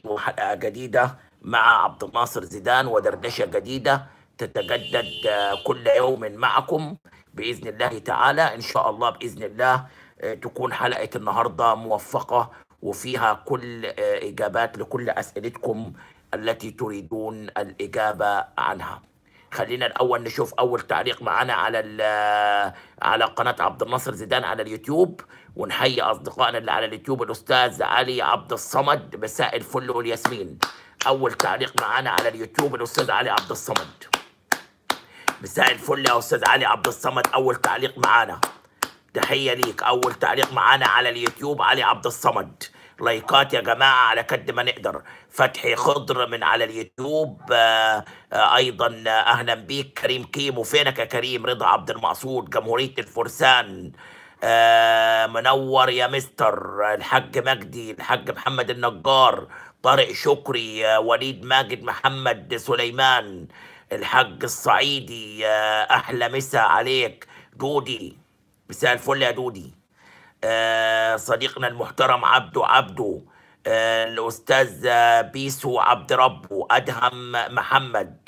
جديد وحلقة جديدة مع عبد الناصر زيدان ودردشة جديدة تتجدد آه، كل يوم معكم بإذن الله تعالى إن شاء الله بإذن الله آه، تكون حلقة النهاردة موفقة وفيها كل آه، إجابات لكل أسئلتكم التي تريدون الإجابة عنها خلينا الأول نشوف أول تعليق معنا على ال- على قناة عبد الناصر زيدان على اليوتيوب ونحيي أصدقائنا اللي على اليوتيوب الأستاذ علي عبد الصمد مساء الفل والياسمين أول تعليق معنا على اليوتيوب الأستاذ علي عبد الصمد مساء الفل يا أستاذ علي عبد الصمد أول تعليق معانا تحية ليك أول تعليق معانا على اليوتيوب علي عبد الصمد لايكات يا جماعة على قد ما نقدر فتحي خضر من على اليوتيوب آه آه أيضا آه، أهلا بيك كريم كيمو فينك يا كريم رضا عبد المقصود جمهورية الفرسان آه منور يا مستر الحاج مجدي الحاج محمد النجار طارق شكري آه وليد ماجد محمد سليمان الحاج الصعيدي آه أحلى مسا عليك دودي مساء الفل يا دودي آه، صديقنا المحترم عبدو عبدو آه، الأستاذ آه، بيسو عبد ربه أدهم محمد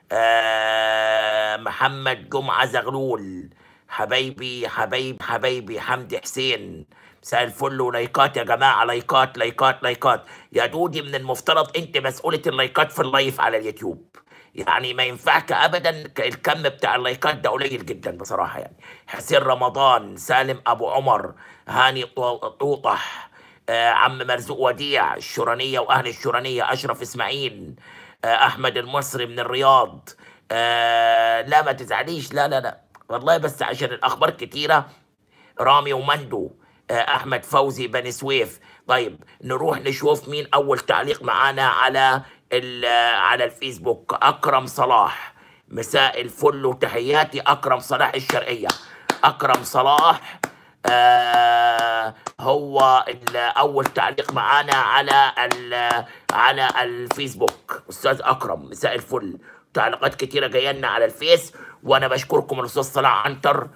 آه، محمد جمعة زغلول حبايبي حبايب حبايبي حمدي حسين مساء الفل ولايكات يا جماعة لايكات لايكات لايكات يا دودي من المفترض انت مسؤولة اللايكات في اللايف على اليوتيوب يعني ما ينفعش ابدا ك- الكم بتاع اللايكات ده قليل جدا بصراحه يعني حسين رمضان سالم ابو عمر هاني طو- طوطح آه عم مرزوق وديع الشرانيه واهل الشرانيه اشرف اسماعيل آه احمد المصري من الرياض آه لا ما تزعليش لا لا لا والله بس عشان الاخبار كتيره رامي ومندو آه، احمد فوزي بني سويف طيب نروح نشوف مين اول تعليق معانا على ال- آه، على الفيسبوك اكرم صلاح مساء الفل وتحياتي اكرم صلاح الشرقيه اكرم صلاح آه هو ال- اول تعليق معانا على ال- على الفيسبوك استاذ اكرم مساء الفل تعليقات كتيره جايه لنا على الفيس وانا بشكركم الاستاذ صلاح عنتر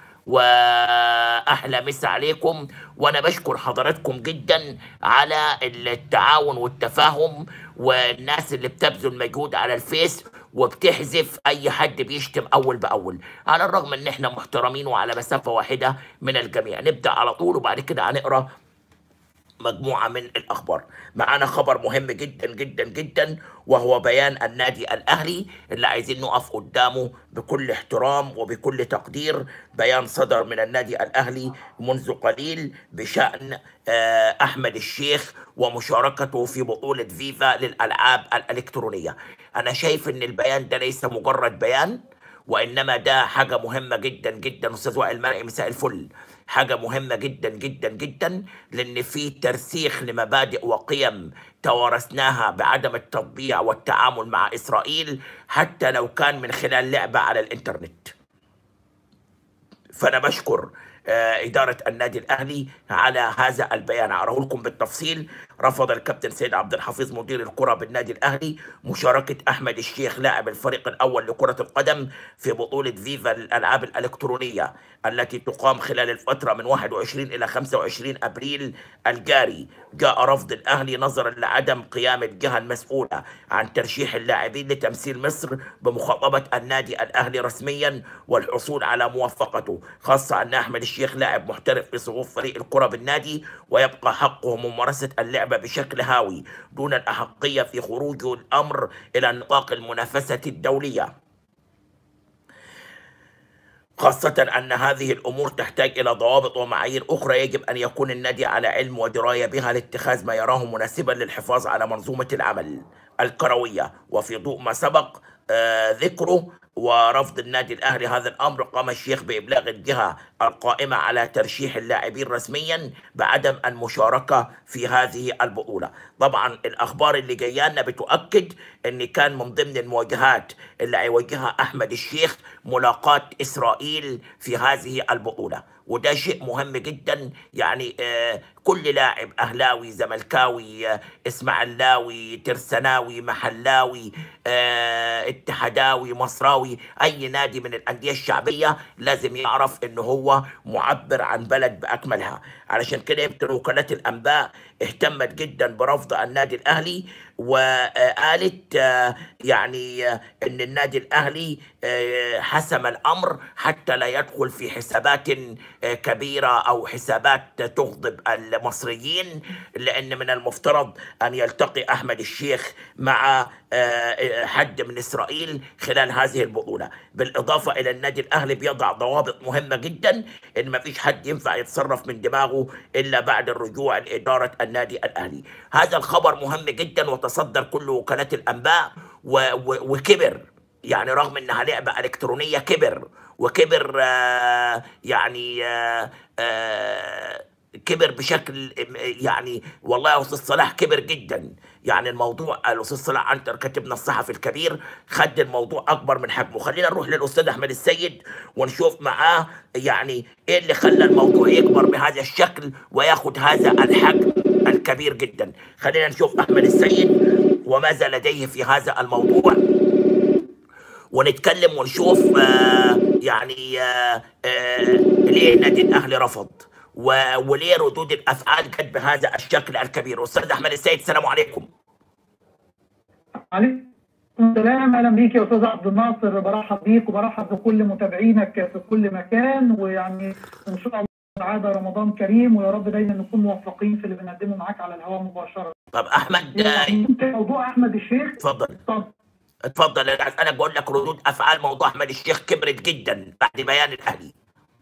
واحلى مسا عليكم وانا بشكر حضراتكم جدا على التعاون والتفاهم والناس اللي بتبذل مجهود على الفيس وبتحذف اي حد بيشتم اول باول على الرغم ان احنا محترمين وعلى مسافه واحده من الجميع نبدا على طول وبعد كده هنقرا مجموعة من الأخبار معانا خبر مهم جدا جدا جدا وهو بيان النادي الأهلي اللي عايزين نقف قدامه بكل احترام وبكل تقدير بيان صدر من النادي الأهلي منذ قليل بشأن آه، أحمد الشيخ ومشاركته في بطولة فيفا للألعاب الإلكترونية أنا شايف أن البيان ده ليس مجرد بيان وانما ده حاجه مهمه جدا جدا استاذ وائل مرعي مساء الفل حاجه مهمه جدا جدا جدا لان في ترسيخ لمبادئ وقيم توارثناها بعدم التطبيع والتعامل مع اسرائيل حتى لو كان من خلال لعبه على الانترنت فانا بشكر آه، إدارة النادي الأهلي على هذا البيان أقرأه لكم بالتفصيل رفض الكابتن سيد عبد الحفيظ مدير الكرة بالنادي الأهلي مشاركة أحمد الشيخ لاعب الفريق الأول لكرة القدم في بطولة فيفا للألعاب الإلكترونية التي تقام خلال الفترة من 21 إلى 25 أبريل الجاري جاء رفض الأهلي نظرا لعدم قيام الجهة المسؤولة عن ترشيح اللاعبين لتمثيل مصر بمخاطبة النادي الأهلي رسميا والحصول على موافقته خاصة أن أحمد الشيخ لاعب محترف في صفوف فريق الكرة بالنادي ويبقى حقه ممارسة اللعبة بشكل هاوي دون الأحقية في خروج الأمر إلى نطاق المنافسة الدولية خاصة أن هذه الأمور تحتاج إلى ضوابط ومعايير أخرى يجب أن يكون النادي على علم ودراية بها لاتخاذ ما يراه مناسبا للحفاظ على منظومة العمل الكروية وفي ضوء ما سبق آه، ذكره ورفض النادي الأهلي هذا الأمر قام الشيخ بإبلاغ الجهة القائمة على ترشيح اللاعبين رسميا بعدم المشاركة في هذه البطولة طبعا الأخبار اللي جايانا بتؤكد أن كان من ضمن المواجهات اللي هيواجهها أحمد الشيخ ملاقاة إسرائيل في هذه البطولة وده شيء مهم جدا يعني آه كل لاعب اهلاوي زملكاوي آه اسماعيلاوي ترسناوي محلاوي آه اتحداوي مصراوي اي نادي من الانديه الشعبيه لازم يعرف ان هو معبر عن بلد باكملها علشان كده يمكن وكالات الانباء اهتمت جدا برفض النادي الاهلي وقالت آه، يعني آه، ان النادي الاهلي آه، حسم الامر حتى لا يدخل في حسابات كبيره او حسابات تغضب المصريين لان من المفترض ان يلتقي احمد الشيخ مع حد من اسرائيل خلال هذه البطوله بالاضافه الى النادي الاهلي بيضع ضوابط مهمه جدا ان ما فيش حد ينفع يتصرف من دماغه الا بعد الرجوع لاداره النادي الاهلي هذا الخبر مهم جدا وتص تصدر كل وكالات الانباء وكبر يعني رغم انها لعبه الكترونيه كبر وكبر آه يعني آه آه كبر بشكل يعني والله يا استاذ صلاح كبر جدا يعني الموضوع الاستاذ صلاح عنتر كاتبنا الصحفي الكبير خد الموضوع اكبر من حجمه خلينا نروح للاستاذ احمد السيد ونشوف معاه يعني ايه اللي خلى الموضوع يكبر بهذا الشكل وياخد هذا الحجم الكبير جدا خلينا نشوف احمد السيد وماذا لديه في هذا الموضوع ونتكلم ونشوف آه يعني آه آه ليه النادي الاهلي رفض وليه ردود الافعال كانت بهذا الشكل الكبير استاذ احمد السيد السلام عليكم عليكم السلام اهلا بيك يا استاذ عبد الناصر برحب بيك وبرحب بكل متابعينك في كل مكان ويعني ان شاء الله عادة رمضان كريم ويا رب دايما نكون موفقين في اللي بنقدمه معاك على الهواء مباشره. طب احمد يعني موضوع احمد الشيخ اتفضل اتفضل اتفضل انا بقول لك ردود افعال موضوع احمد الشيخ كبرت جدا بعد بيان الاهلي.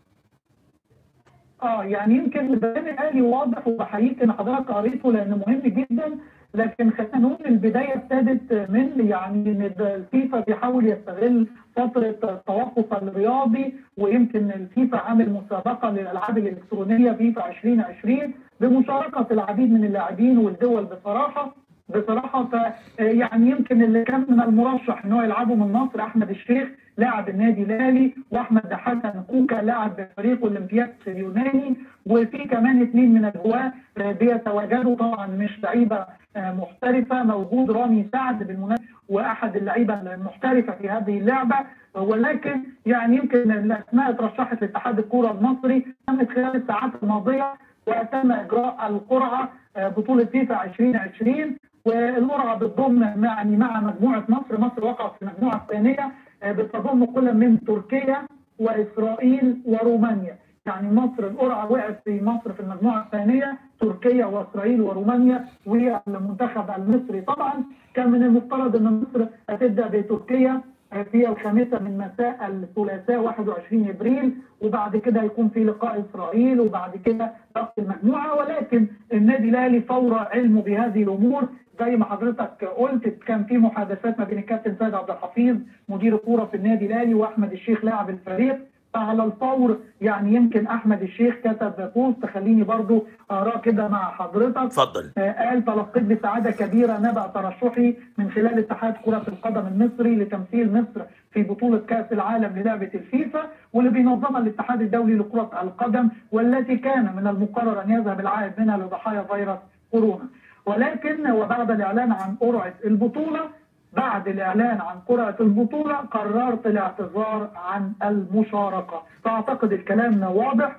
اه يعني يمكن البيان الاهلي واضح وبحييك ان حضرتك قريته لانه مهم جدا لكن خلينا نقول البدايه ابتدت من يعني ان الفيفا بيحاول يستغل فتره التوقف الرياضي ويمكن الفيفا عامل مسابقه للالعاب الالكترونيه فيفا 2020 بمشاركه العديد من اللاعبين والدول بصراحه بصراحه ف يعني يمكن اللي كان من المرشح ان هو يلعبوا من مصر احمد الشيخ لاعب النادي الاهلي واحمد حسن كوكا لاعب فريق اولمبياد اليوناني وفي كمان اثنين من الهواه بيتواجدوا طبعا مش لعيبه محترفه موجود رامي سعد بالمناسبه واحد اللعيبه المحترفه في هذه اللعبه ولكن يعني يمكن الاسماء اترشحت لاتحاد الكره المصري تمت خلال الساعات الماضيه وتم اجراء القرعه بطوله فيفا 2020 والقرعه بتضم يعني مع مجموعه مصر مصر وقعت في المجموعه الثانيه بتضم كل من تركيا واسرائيل ورومانيا يعني مصر القرعه وقعت في مصر في المجموعه الثانيه تركيا واسرائيل ورومانيا والمنتخب المصري طبعا كان من المفترض ان مصر هتبدا بتركيا في الخامسه من مساء الثلاثاء 21 ابريل وبعد كده هيكون في لقاء اسرائيل وبعد كده ضغط المجموعه ولكن النادي الاهلي فور علمه بهذه الامور زي ما حضرتك قلت كان في محادثات ما بين الكابتن سيد عبد الحفيظ مدير الكوره في النادي الاهلي واحمد الشيخ لاعب الفريق فعلى الفور يعني يمكن احمد الشيخ كتب بوست خليني برضو اقراه كده مع حضرتك اتفضل قال تلقيت بسعاده كبيره نبأ ترشحي من خلال اتحاد كره القدم المصري لتمثيل مصر في بطوله كاس العالم للعبه الفيفا واللي بينظمها الاتحاد الدولي لكره القدم والتي كان من المقرر ان يذهب العائد منها لضحايا فيروس كورونا ولكن وبعد الاعلان عن قرعه البطوله بعد الإعلان عن قرعة البطولة قررت الاعتذار عن المشاركة فأعتقد الكلام واضح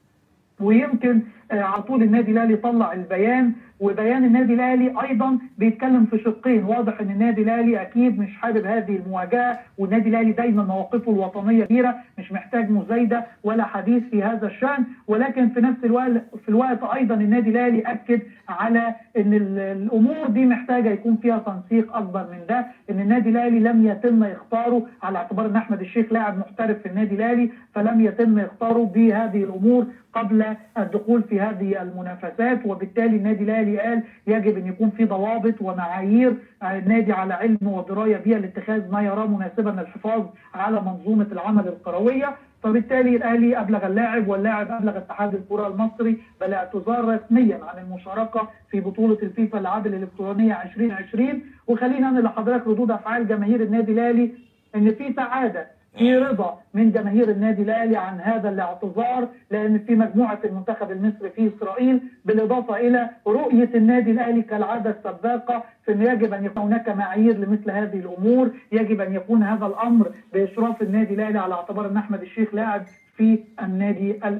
ويمكن على طول النادي الاهلي طلع البيان وبيان النادي الاهلي ايضا بيتكلم في شقين واضح ان النادي الاهلي اكيد مش حابب هذه المواجهه والنادي الاهلي دايما مواقفه الوطنيه كبيره مش محتاج مزايده ولا حديث في هذا الشان ولكن في نفس الوقت في الوقت ايضا النادي الاهلي اكد على ان الامور دي محتاجه يكون فيها تنسيق اكبر من ده ان النادي الاهلي لم يتم اختاره على اعتبار ان احمد الشيخ لاعب محترف في النادي الاهلي فلم يتم اختاره بهذه الامور قبل الدخول في هذه المنافسات وبالتالي النادي الاهلي قال يجب ان يكون في ضوابط ومعايير النادي على علم ودرايه بها لاتخاذ ما يراه مناسبا للحفاظ على منظومه العمل الكرويه فبالتالي الاهلي ابلغ اللاعب واللاعب ابلغ اتحاد الكره المصري بالاعتذار رسميا عن المشاركه في بطوله الفيفا الالعاب الالكترونيه 2020 وخلينا انقل لحضرتك ردود افعال جماهير النادي الاهلي ان في سعاده في رضا من جماهير النادي الاهلي عن هذا الاعتذار لان في مجموعه المنتخب المصري في اسرائيل بالاضافه الى رؤيه النادي الاهلي كالعاده السباقه في انه يجب ان يكون هناك معايير لمثل هذه الامور، يجب ان يكون هذا الامر باشراف النادي الاهلي على اعتبار ان احمد الشيخ لاعب في النادي الاهلي.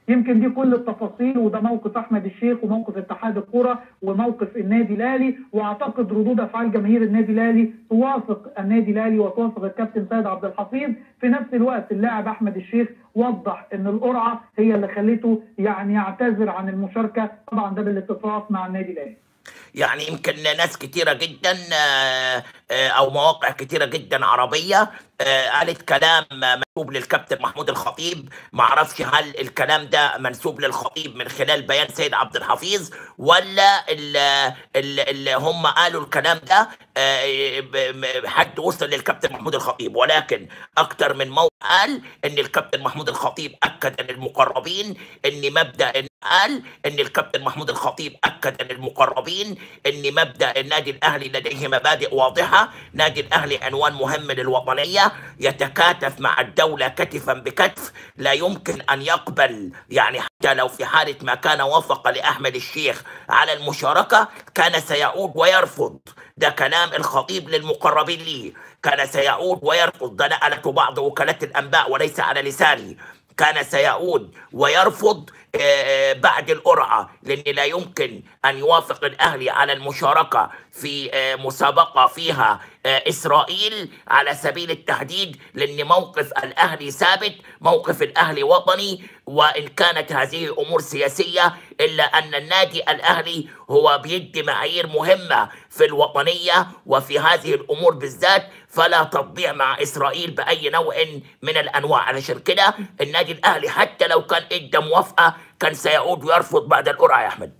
يمكن دي كل التفاصيل وده موقف احمد الشيخ وموقف اتحاد الكره وموقف النادي الاهلي واعتقد ردود افعال جماهير النادي الاهلي توافق النادي الاهلي وتوافق الكابتن سيد عبد الحفيظ في نفس الوقت اللاعب احمد الشيخ وضح ان القرعه هي اللي خلته يعني يعتذر عن المشاركه طبعا ده بالاتفاق مع النادي الاهلي يعني يمكن ناس كتيرة جدا آه، آه، أو مواقع كتيرة جدا عربية آه، قالت كلام منسوب للكابتن محمود الخطيب معرفش هل الكلام ده منسوب للخطيب من خلال بيان سيد عبد الحفيظ ولا اللي هم قالوا الكلام ده آه، ب- م- حد وصل للكابتن محمود الخطيب ولكن أكتر من موقع قال إن الكابتن محمود الخطيب أكد للمقربين إن مبدأ إن قال إن الكابتن محمود الخطيب أكد للمقربين إن مبدأ النادي الأهلي لديه مبادئ واضحة نادي الأهلي عنوان مهم للوطنية يتكاتف مع الدولة كتفا بكتف لا يمكن أن يقبل يعني حتى لو في حالة ما كان وافق لأحمد الشيخ على المشاركة كان سيعود ويرفض ده كلام الخطيب للمقربين لي كان سيعود ويرفض ده نقلته بعض وكالات الأنباء وليس على لساني كان سيعود ويرفض آه، بعد القرعة لأن لا يمكن أن يوافق الأهلي على المشاركة في آه، مسابقة فيها آه، إسرائيل على سبيل التحديد لأن موقف الأهلي ثابت موقف الأهلي وطني وإن كانت هذه أمور سياسية إلا أن النادي الأهلي هو بيدي معايير مهمة في الوطنية وفي هذه الأمور بالذات فلا تضيع مع إسرائيل بأي نوع من الأنواع علشان كده النادي الأهلي حتى لو كان إدى موافقة كان سيعود ويرفض بعد القرعة يا أحمد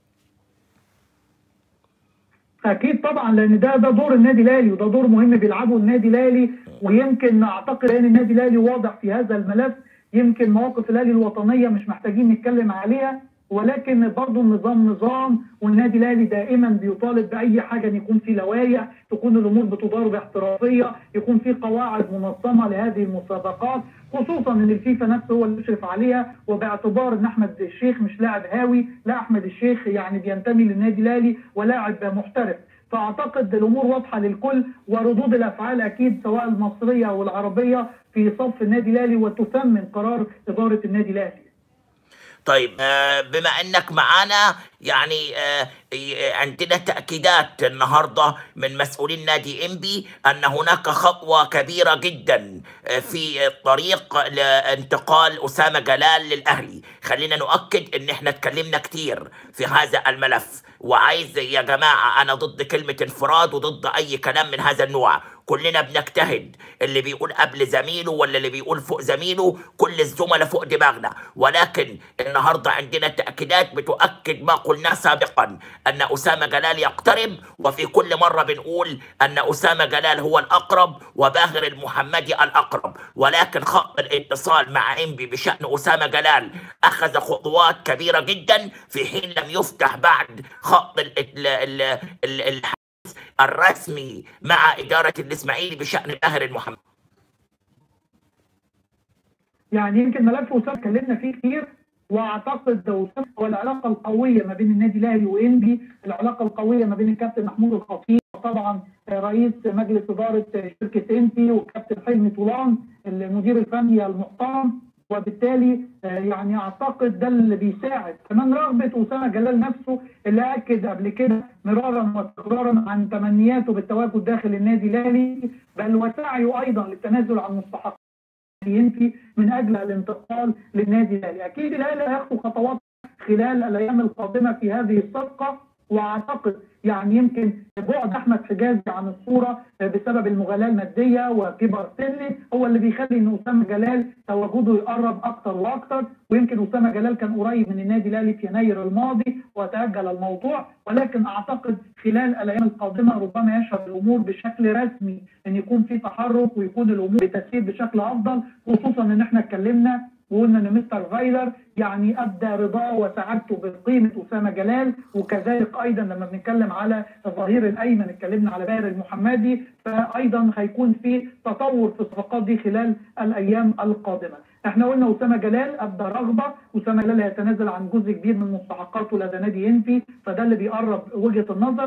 اكيد طبعا لان ده ده دور النادي الاهلي وده دور مهم بيلعبه النادي الاهلي ويمكن اعتقد ان النادي الاهلي واضح في هذا الملف يمكن مواقف الاهلي الوطنيه مش محتاجين نتكلم عليها ولكن برضه النظام نظام والنادي الاهلي دائما بيطالب باي حاجه ان يكون في لوائح تكون الامور بتدار باحترافيه يكون في قواعد منظمه لهذه المسابقات خصوصا ان الفيفا نفسه هو اللي يشرف عليها وباعتبار ان احمد الشيخ مش لاعب هاوي لا احمد الشيخ يعني بينتمي للنادي الاهلي ولاعب محترف فاعتقد الامور واضحه للكل وردود الافعال اكيد سواء المصريه او العربيه في صف النادي الاهلي وتثمن قرار اداره النادي الاهلي طيب آه، بما انك معانا يعني آه، ي- عندنا تأكيدات النهاردة من مسؤولين نادي انبي ان هناك خطوة كبيرة جدا آه، في الطريق لانتقال اسامة جلال للاهلي خلينا نؤكد ان احنا اتكلمنا كتير في هذا الملف وعايز يا جماعة انا ضد كلمة انفراد وضد اي كلام من هذا النوع كلنا بنجتهد اللي بيقول قبل زميله ولا اللي بيقول فوق زميله كل الزملاء فوق دماغنا ولكن النهارده عندنا تأكيدات بتؤكد ما قلناه سابقا أن أسامة جلال يقترب وفي كل مرة بنقول أن أسامة جلال هو الأقرب وباهر المحمدي الأقرب ولكن خط الاتصال مع إنبي بشأن أسامة جلال أخذ خطوات كبيرة جدا في حين لم يفتح بعد خط ال ال ال ال ال الرسمي مع إدارة الإسماعيلي بشأن باهر المحمدي يعني يمكن ملف اسامه اتكلمنا فيه كتير واعتقد اسامه هو العلاقه القويه ما بين النادي الاهلي وانبي العلاقه القويه ما بين الكابتن محمود الخطيب وطبعا رئيس مجلس اداره شركه انبي والكابتن حلمي طولان المدير الفني المحترم وبالتالي آه، يعني اعتقد ده اللي بيساعد كمان رغبه اسامه جلال نفسه اللي اكد قبل كده مرارا وتكرارا عن تمنياته بالتواجد داخل النادي الاهلي بل وسعيه ايضا للتنازل عن مستحقاته ينفي من اجل الانتقال للنادي الاهلي، اكيد الاهلي هياخد خطوات خلال الايام القادمه في هذه الصفقه واعتقد يعني يمكن بعد احمد حجازي عن الصوره بسبب المغالاه الماديه وكبر سنه هو اللي بيخلي ان اسامه جلال تواجده يقرب اكتر واكتر ويمكن اسامه جلال كان قريب من النادي الاهلي في يناير الماضي وتاجل الموضوع ولكن اعتقد خلال الايام القادمه ربما يشهد الامور بشكل رسمي ان يكون في تحرك ويكون الامور بتسير بشكل افضل خصوصا ان احنا اتكلمنا وقلنا ان مستر فايلر يعني ابدى رضاه وسعادته بقيمه اسامه جلال وكذلك ايضا لما بنتكلم على الظهير الايمن اتكلمنا على باهر المحمدي فايضا هيكون في تطور في الصفقات دي خلال الايام القادمه. احنا قلنا اسامه جلال ابدى رغبه اسامه جلال هيتنازل عن جزء كبير من مستحقاته لدى نادي انفي فده اللي بيقرب وجهه النظر كمان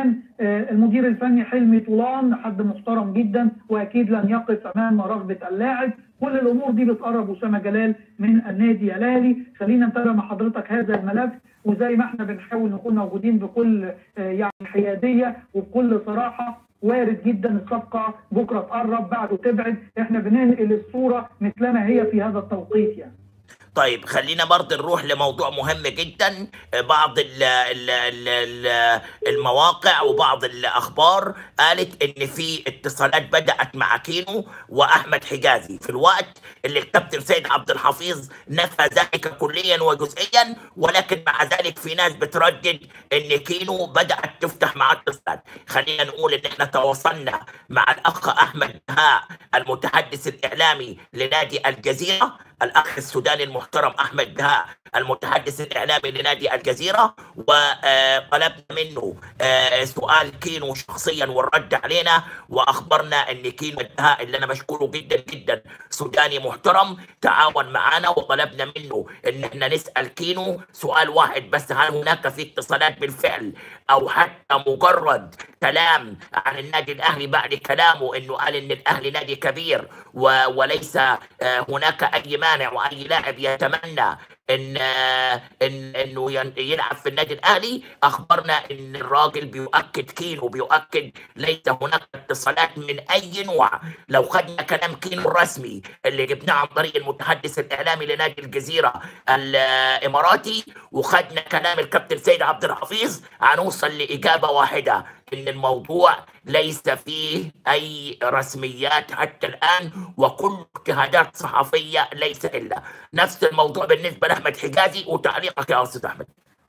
كمان آه، المدير الفني حلمي طولان حد محترم جدا واكيد لن يقف امام رغبه اللاعب كل الامور دي بتقرب اسامه جلال من النادي الاهلي خلينا نتابع مع حضرتك هذا الملف وزي ما احنا بنحاول نكون موجودين بكل آه، يعني حياديه وبكل صراحه وارد جدا الصفقه بكره تقرب بعده تبعد احنا بننقل الصوره مثلما هي في هذا التوقيت يعني طيب خلينا برضه نروح لموضوع مهم جدا بعض ال ال ال ال المواقع وبعض الاخبار قالت ان في اتصالات بدات مع كينو واحمد حجازي في الوقت اللي الكابتن سيد عبد الحفيظ نفى ذلك كليا وجزئيا ولكن مع ذلك في ناس بتردد ان كينو بدات تفتح معاه اتصالات خلينا نقول ان احنا تواصلنا مع الاخ احمد بهاء المتحدث الاعلامي لنادي الجزيره الاخ السوداني المحترم احمد بهاء المتحدث الاعلامي لنادي الجزيره وطلبنا منه آه، سؤال كينو شخصيا والرد علينا واخبرنا ان كينو بهاء اللي انا بشكره جدا جدا سوداني محترم تعاون معنا وطلبنا منه ان احنا نسال كينو سؤال واحد بس هل هناك في اتصالات بالفعل او حتى مجرد كلام عن النادي الاهلي بعد كلامه انه قال ان الاهلي نادي كبير و- وليس آه، هناك اي مانع واي لاعب يتمنى ان آه، ان انه ين- يلعب في النادي الاهلي اخبرنا ان الراجل بيؤكد كينو بيؤكد ليس هناك اتصالات من اي نوع لو خدنا كلام كينو الرسمي اللي جبناه عن طريق المتحدث الاعلامي لنادي الجزيره الاماراتي وخدنا كلام الكابتن سيد عبد الحفيظ هنوصل لاجابه واحده ان الموضوع ليس فيه اي رسميات حتى الان وكل اجتهادات صحفيه ليس الا نفس الموضوع بالنسبه لاحمد حجازي وتعليقك يا استاذ احمد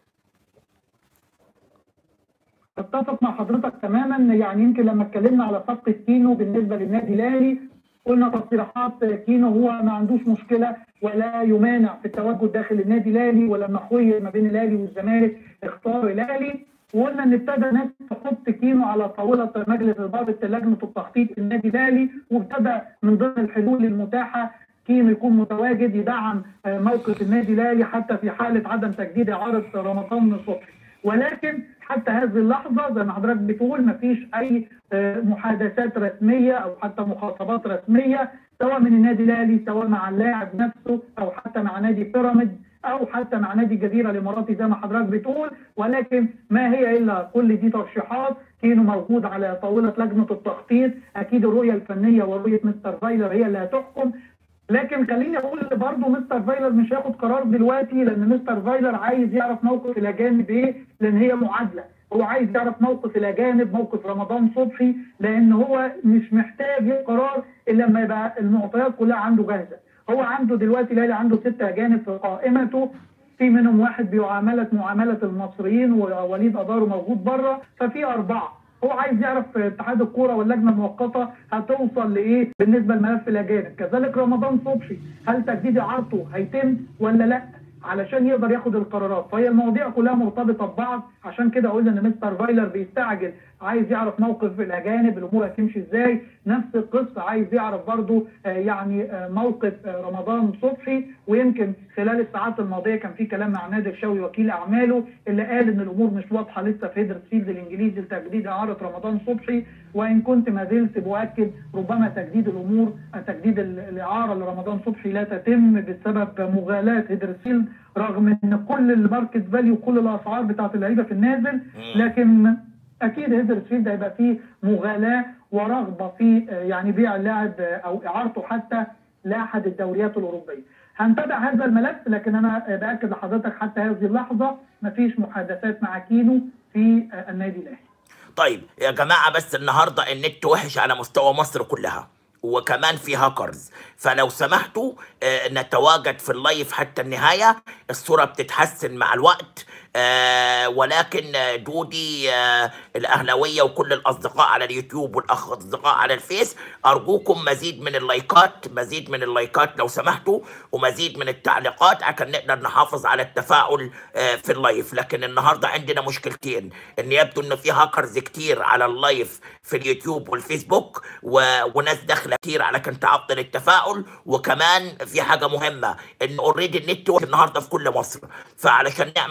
اتفق مع حضرتك تماما يعني يمكن لما اتكلمنا على صفقه كينو بالنسبه للنادي الاهلي قلنا تصريحات كينو هو ما عندوش مشكله ولا يمانع في التواجد داخل النادي الاهلي ولما خير ما بين الاهلي والزمالك اختار الاهلي وقلنا ان ابتدى ناس تحط كينو على طاوله مجلس اداره لجنه التخطيط النادي الاهلي وابتدى من ضمن الحلول المتاحه كينو يكون متواجد يدعم آه، موقف النادي الاهلي حتى في حاله عدم تجديد اعاره رمضان صبحي ولكن حتى هذه اللحظه زي ما حضرتك بتقول ما فيش اي آه، محادثات رسميه او حتى مخاطبات رسميه سواء من النادي الاهلي سواء مع اللاعب نفسه او حتى مع نادي بيراميدز او حتى مع نادي الجزيره الاماراتي زي ما حضرتك بتقول ولكن ما هي الا كل دي ترشيحات كينو موجود على طاوله لجنه التخطيط اكيد الرؤيه الفنيه ورؤيه مستر فايلر هي اللي هتحكم لكن خليني اقول برضه مستر فايلر مش هياخد قرار دلوقتي لان مستر فايلر عايز يعرف موقف الاجانب ايه لان هي معادله هو عايز يعرف موقف الاجانب موقف رمضان صبحي لان هو مش محتاج ياخد قرار الا لما يبقى المعطيات كلها عنده جاهزه هو عنده دلوقتي الاهلي عنده ست اجانب في قائمته في منهم واحد بيعاملة معاملة المصريين ووليد أدارو موجود بره ففي أربعة هو عايز يعرف اتحاد الكوره واللجنه المؤقته هتوصل لايه بالنسبه لملف الاجانب كذلك رمضان صبحي هل تجديد اعارته هيتم ولا لا علشان يقدر ياخد القرارات فهي المواضيع كلها مرتبطه ببعض عشان كده قلنا ان مستر فايلر بيستعجل عايز يعرف موقف الاجانب الامور هتمشي ازاي نفس القصه عايز يعرف برضو آه، يعني آه، موقف آه، رمضان صبحي ويمكن خلال الساعات الماضيه كان في كلام مع نادر شوقي وكيل اعماله اللي قال ان الامور مش واضحه لسه في هيدرسفيلد الانجليزي لتجديد اعاره رمضان صبحي وان كنت ما زلت بؤكد ربما تجديد الامور تجديد ال- الاعاره لرمضان صبحي لا تتم بسبب مغالاه هيدرسفيلد رغم ان كل الماركت فاليو وكل الاسعار بتاعت اللعيبه في النازل لكن اكيد هيدرسفيلد هيبقى فيه مغالاه ورغبه في آه، يعني بيع اللاعب آه، او اعارته حتى لاحد الدوريات الاوروبيه. هنتابع هذا الملف لكن انا آه، باكد لحضرتك حتى هذه اللحظه مفيش محادثات مع كينو في آه، النادي الاهلي. طيب يا جماعة بس النهاردة النت وحش على مستوى مصر كلها وكمان في هاكرز فلو سمحتوا آه، نتواجد في اللايف حتى النهاية الصورة بتتحسن مع الوقت آه، ولكن آه، دودي آه، الأهلوية وكل الأصدقاء على اليوتيوب والأصدقاء على الفيس أرجوكم مزيد من اللايكات مزيد من اللايكات لو سمحتوا ومزيد من التعليقات عشان نقدر نحافظ على التفاعل آه، في اللايف لكن النهارده عندنا مشكلتين ان يبدو انه في هاكرز كتير على اللايف في اليوتيوب والفيسبوك و... وناس داخله كتير على كان تعطل التفاعل وكمان في حاجه مهمه ان اوريدي النت وحش النهارده في كل مصر فعلشان نعمل ده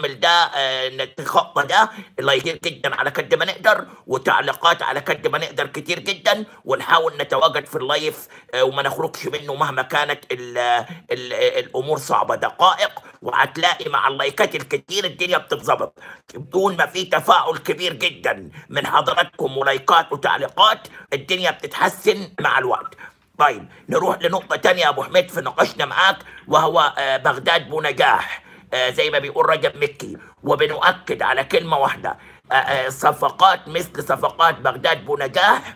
آه، نتخطى ده لايكين جدا على قد ما نقدر وتعليقات على قد ما نقدر كتير جدا ونحاول نتواجد في اللايف آه، وما نخرجش منه مهما كانت ال ال الامور صعبه دقائق وهتلاقي مع اللايكات الكتير الدنيا بتتظبط بدون ما في تفاعل كبير جدا من حضراتكم ولايكات وتعليقات الدنيا بتتحسن مع الوقت طيب نروح لنقطة تانية يا أبو حميد في نقاشنا معاك وهو آه، بغداد بنجاح آه، زي ما بيقول رجب مكي وبنؤكد على كلمة واحدة آه، آه، صفقات مثل صفقات بغداد بنجاح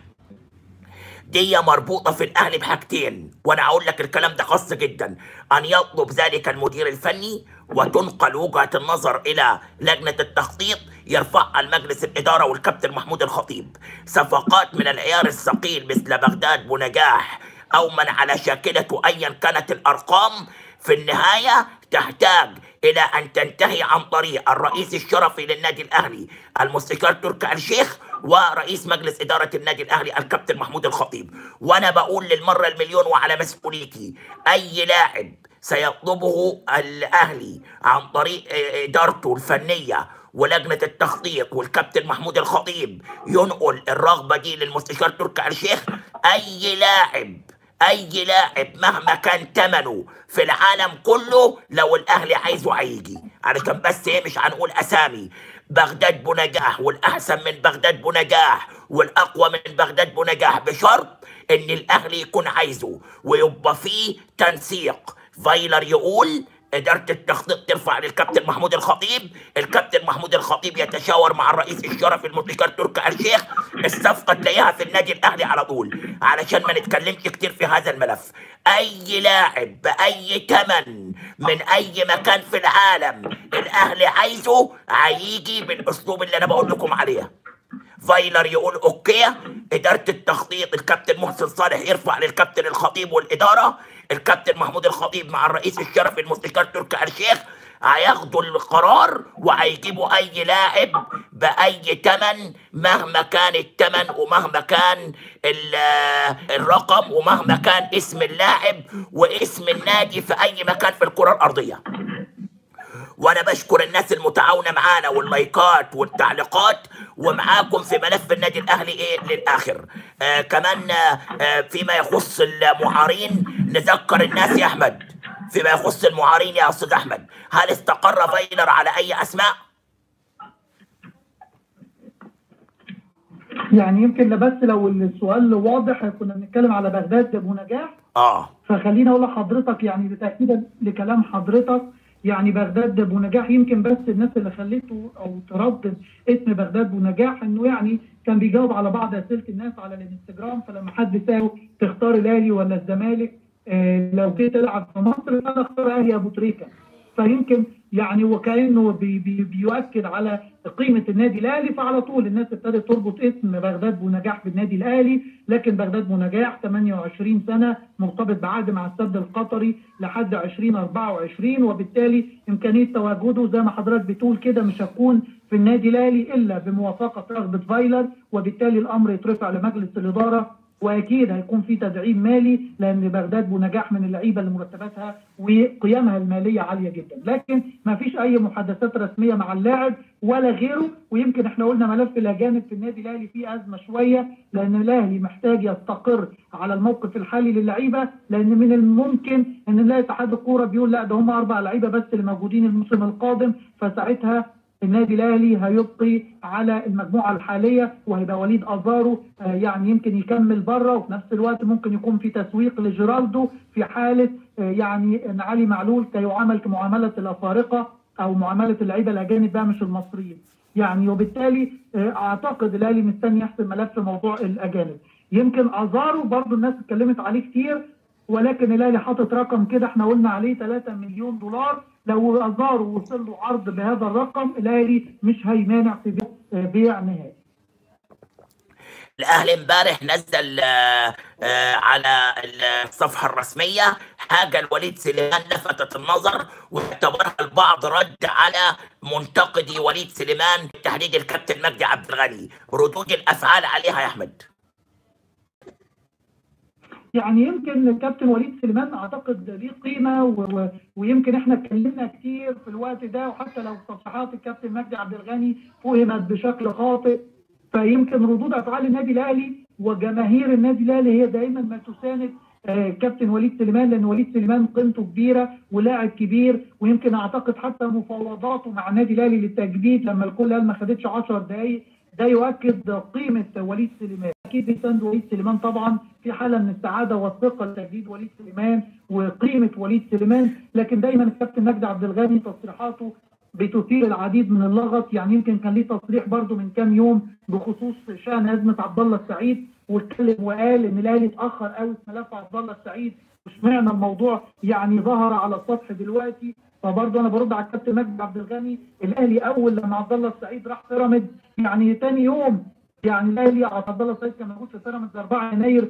دي مربوطة في الأهلي بحاجتين وأنا هقول لك الكلام ده خاص جدا أن يطلب ذلك المدير الفني وتنقل وجهة النظر إلى لجنة التخطيط يرفعها المجلس الإدارة والكابتن محمود الخطيب صفقات من العيار الثقيل مثل بغداد بنجاح أو من على شاكلته أيا كانت الأرقام في النهاية تحتاج إلى أن تنتهي عن طريق الرئيس الشرفي للنادي الأهلي المستشار تركي آل الشيخ ورئيس مجلس إدارة النادي الأهلي الكابتن محمود الخطيب وأنا بقول للمرة المليون وعلى مسؤوليتي أي لاعب سيطلبه الأهلي عن طريق إدارته الفنية ولجنة التخطيط والكابتن محمود الخطيب ينقل الرغبة دي للمستشار تركي آل الشيخ أي لاعب اي لاعب مهما كان ثمنه في العالم كله لو الاهلي عايزه هيجي علشان بس ايه مش هنقول اسامي بغداد بنجاح والاحسن من بغداد بنجاح والاقوى من بغداد بنجاح بشرط ان الاهلي يكون عايزه ويبقى فيه تنسيق فايلر يقول إدارة التخطيط ترفع للكابتن محمود الخطيب الكابتن محمود الخطيب يتشاور مع الرئيس الشرفي المستشار تركي آل الشيخ الصفقة تلاقيها في النادي الأهلي على طول علشان ما نتكلمش كتير في هذا الملف أي لاعب بأي ثمن من أي مكان في العالم الأهلي عايزه هيجي بالأسلوب اللي أنا بقول لكم عليه فايلر يقول اوكي اداره التخطيط الكابتن محسن صالح يرفع للكابتن الخطيب والاداره الكابتن محمود الخطيب مع الرئيس الشرفي المستشار تركي آل الشيخ هياخدوا القرار وهيجيبوا اي لاعب باي ثمن مهما كان الثمن ومهما كان ال- الرقم ومهما كان اسم اللاعب واسم النادي في اي مكان في الكره الارضيه وانا بشكر الناس المتعاونه معانا واللايكات والتعليقات ومعاكم في ملف النادي الاهلي ايه للاخر آه كمان آه آه، فيما يخص المعارين نذكر الناس يا احمد فيما يخص المعارين يا استاذ احمد هل استقر فايلر على اي اسماء يعني يمكن بس لو السؤال واضح كنا بنتكلم على بغداد بنجاح اه فخليني اقول لحضرتك يعني تاكيدا لكلام حضرتك يعني بغداد بونجاح يمكن بس الناس اللي خليته او تردد اسم بغداد بونجاح انه يعني كان بيجاوب على بعض اسئله الناس على الانستجرام فلما حد ساله تختار الاهلي ولا الزمالك آه لو جيت تلعب في مصر فانا اختار اهلي ابو تريكه فيمكن يعني وكانه بي بي بيؤكد على قيمه النادي الاهلي فعلى طول الناس ابتدت تربط اسم بغداد بونجاح بالنادي الاهلي لكن بغداد بونجاح 28 سنه مرتبط بعقد مع السد القطري لحد 2024 وبالتالي امكانيه تواجده زي ما حضرتك بتقول كده مش هتكون في النادي الاهلي الا بموافقه رغبه فايلر وبالتالي الامر يترفع لمجلس الاداره واكيد هيكون في تدعيم مالي لان بغداد بنجاح من اللعيبه اللي مرتباتها وقيمها الماليه عاليه جدا، لكن ما فيش اي محادثات رسميه مع اللاعب ولا غيره ويمكن احنا قلنا ملف الاجانب في النادي الاهلي فيه ازمه شويه لان الاهلي محتاج يستقر على الموقف الحالي للعيبه لان من الممكن ان نلاقي اتحاد الكوره بيقول لا ده هم اربع لعيبه بس اللي موجودين الموسم القادم فساعتها النادي الاهلي هيبقي على المجموعه الحاليه وهيبقى وليد ازارو آه، يعني يمكن يكمل بره وفي نفس الوقت ممكن يكون في تسويق لجيرالدو في حاله آه، يعني ان علي معلول سيعامل كمعامله الافارقه او معامله اللعيبه الاجانب بقى مش المصريين يعني وبالتالي آه، اعتقد الاهلي مستني يحسم ملف موضوع الاجانب يمكن ازارو برضو الناس اتكلمت عليه كتير ولكن الاهلي حاطط رقم كده احنا قلنا عليه 3 مليون دولار لو ازارو وصل له عرض بهذا الرقم الاهلي مش هيمانع في بيع, بيع نهائي الاهلي امبارح نزل آه، آه، على الصفحه الرسميه حاجه لوليد سليمان لفتت النظر واعتبرها البعض رد على منتقدي وليد سليمان تحديد الكابتن مجدي عبد الغني ردود الافعال عليها يا احمد يعني يمكن الكابتن وليد سليمان اعتقد ليه قيمه و... و... ويمكن احنا اتكلمنا كتير في الوقت ده وحتى لو تصريحات الكابتن مجدي عبد الغني فهمت بشكل خاطئ فيمكن ردود افعال النادي الاهلي وجماهير النادي الاهلي هي دائما ما تساند آه، كابتن وليد سليمان لان وليد سليمان قيمته كبيره ولاعب كبير ويمكن اعتقد حتى مفاوضاته مع النادي الاهلي للتجديد لما الكل قال ما خدتش 10 دقائق ده يؤكد قيمه وليد سليمان اكيد بيساند وليد سليمان طبعا في حاله من السعاده والثقه لتجديد وليد سليمان وقيمه وليد سليمان لكن دايما الكابتن مجدي عبد الغني تصريحاته بتثير العديد من اللغط يعني يمكن كان ليه تصريح برضو من كام يوم بخصوص شان ازمه عبد الله السعيد واتكلم وقال ان الاهلي اتاخر قوي في ملف عبد الله السعيد واشمعنى الموضوع يعني ظهر على السطح دلوقتي فبرضه انا برد على الكابتن مجدي عبد الغني الاهلي اول لما عبد الله السعيد راح بيراميدز يعني تاني يوم يعني الاهلي عبد الله السعيد كان موجود في بيراميدز 4 يناير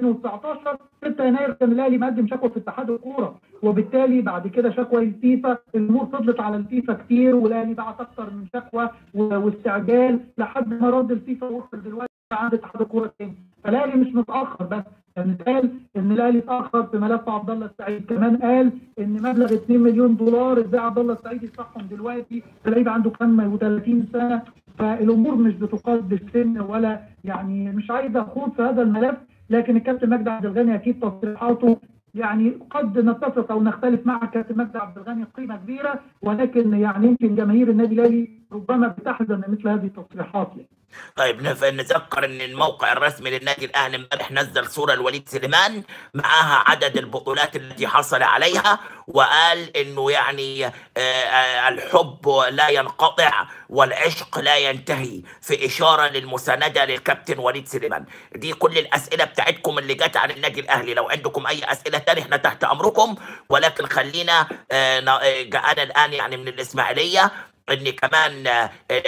2019 6 يناير كان الاهلي مقدم شكوى في اتحاد الكوره وبالتالي بعد كده شكوى الفيفا الامور فضلت على الفيفا كتير والاهلي بعت اكتر من شكوى و- واستعجال لحد ما رد الفيفا وصل دلوقتي عند اتحاد الكوره تاني فالاهلي مش متاخر بس يعني اتقال ان الاهلي اتاخر في ملف عبد الله السعيد كمان قال ان مبلغ 2 مليون دولار ازاي عبد الله السعيد يدفعهم دلوقتي اللعيب عنده كام و30 سنه فالامور مش بتقاس بالسن ولا يعني مش عايز اخوض في هذا الملف لكن الكابتن مجدي عبد الغني اكيد تصريحاته يعني قد نتفق او نختلف مع الكابتن مجدي عبد الغني قيمه كبيره ولكن يعني يمكن جماهير النادي الاهلي ربما بتحزن من مثل هذه التصريحات يعني. طيب نف- نذكر ان الموقع الرسمي للنادي الاهلي امبارح نزل صوره لوليد سليمان معاها عدد البطولات التي حصل عليها وقال انه يعني آه، آه، الحب لا ينقطع والعشق لا ينتهي في اشاره للمسانده للكابتن وليد سليمان دي كل الاسئله بتاعتكم اللي جت عن النادي الاهلي لو عندكم اي اسئله تانية احنا تحت امركم ولكن خلينا آه، ن- آه، جاءنا الان يعني من الاسماعيليه ان كمان آه،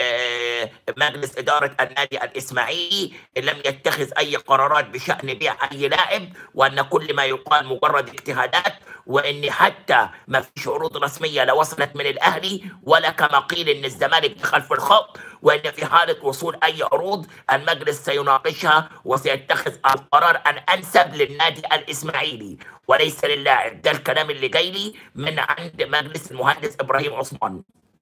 آه، مجلس اداره النادي الاسماعيلي لم يتخذ اي قرارات بشان بيع اي لاعب وان كل ما يقال مجرد اجتهادات وان حتى ما فيش عروض رسميه لا وصلت من الاهلي ولا كما قيل ان الزمالك دخل في الخط وان في حاله وصول اي عروض المجلس سيناقشها وسيتخذ القرار الانسب للنادي الاسماعيلي وليس للاعب ده الكلام اللي جاي لي من عند مجلس المهندس ابراهيم عثمان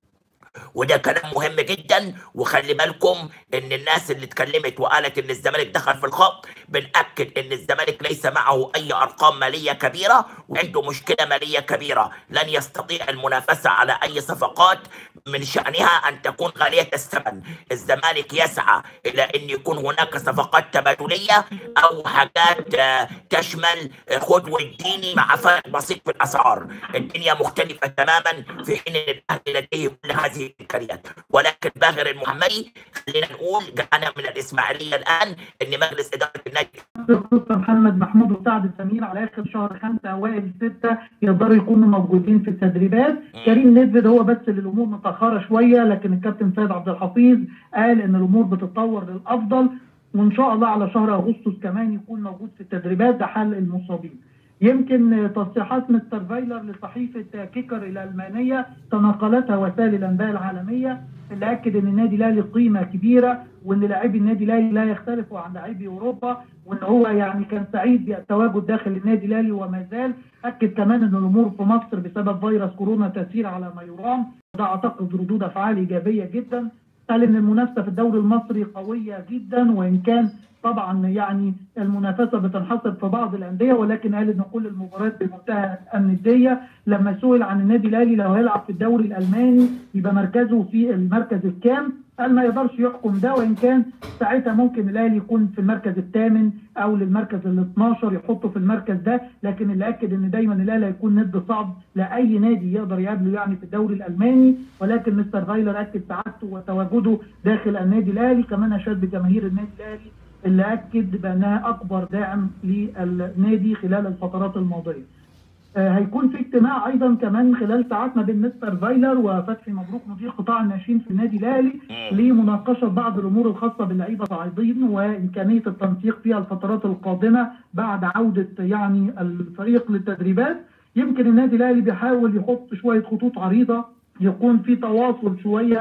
وده كلام مهم جدا وخلي بالكم ان الناس اللي اتكلمت وقالت ان الزمالك دخل في الخط بنأكد ان الزمالك ليس معه اي ارقام ماليه كبيره وعنده مشكله ماليه كبيره لن يستطيع المنافسه على اي صفقات من شانها ان تكون غاليه الثمن الزمالك يسعى الى ان يكون هناك صفقات تبادليه او حاجات آه، تشمل آه، خذ واديني مع فرق بسيط في الاسعار الدنيا مختلفه تماما في حين ان الاهلي لديه كل هذه الامكانيات ولكن باهر المحمدي خلينا نقول جاءنا من الاسماعيليه الان ان مجلس اداره النادي القصه محمد محمود وسعد سمير على اخر شهر خمسه اوائل سته يقدروا يكونوا موجودين في التدريبات كريم نيدفيد هو بس اللي الامور متاخره شويه لكن الكابتن سيد عبد الحفيظ قال ان الامور بتتطور للافضل وان شاء الله على شهر اغسطس كمان يكون موجود في التدريبات ده حل المصابين يمكن تصريحات مستر فايلر لصحيفه كيكر الالمانيه تناقلتها وسائل الانباء العالميه اللي اكد ان النادي الاهلي قيمه كبيره وان لاعبي النادي الاهلي لا يختلفوا عن لاعبي اوروبا وان هو يعني كان سعيد بالتواجد داخل النادي الاهلي وما زال اكد كمان ان الامور في مصر بسبب فيروس كورونا تسير على ما يرام ده اعتقد ردود افعال ايجابيه جدا قال ان المنافسه في الدوري المصري قويه جدا وان كان طبعا يعني المنافسه بتنحصر في بعض الانديه ولكن قال ان كل المباريات بمنتهى النديه لما سئل عن النادي الاهلي لو هيلعب في الدوري الالماني يبقى مركزه في المركز الكام قال ما يقدرش يحكم ده وان كان ساعتها ممكن الاهلي يكون في المركز الثامن او للمركز ال 12 يحطه في المركز ده لكن اللي اكد ان دايما الاهلي هيكون ند صعب لاي نادي يقدر يقابله يعني في الدوري الالماني ولكن مستر فايلر اكد سعادته وتواجده داخل النادي الاهلي كمان اشاد بجماهير النادي الاهلي اللي اكد بانها اكبر داعم للنادي خلال الفترات الماضيه. آه، هيكون في اجتماع ايضا كمان خلال ساعات ما بين مستر فايلر وفتحي مبروك مدير قطاع الناشئين في النادي الاهلي لمناقشه بعض الامور الخاصه باللعيبه الصاعدين وامكانيه التنسيق فيها الفترات القادمه بعد عوده يعني الفريق للتدريبات يمكن النادي الاهلي بيحاول يحط شويه خطوط عريضه يكون في تواصل شويه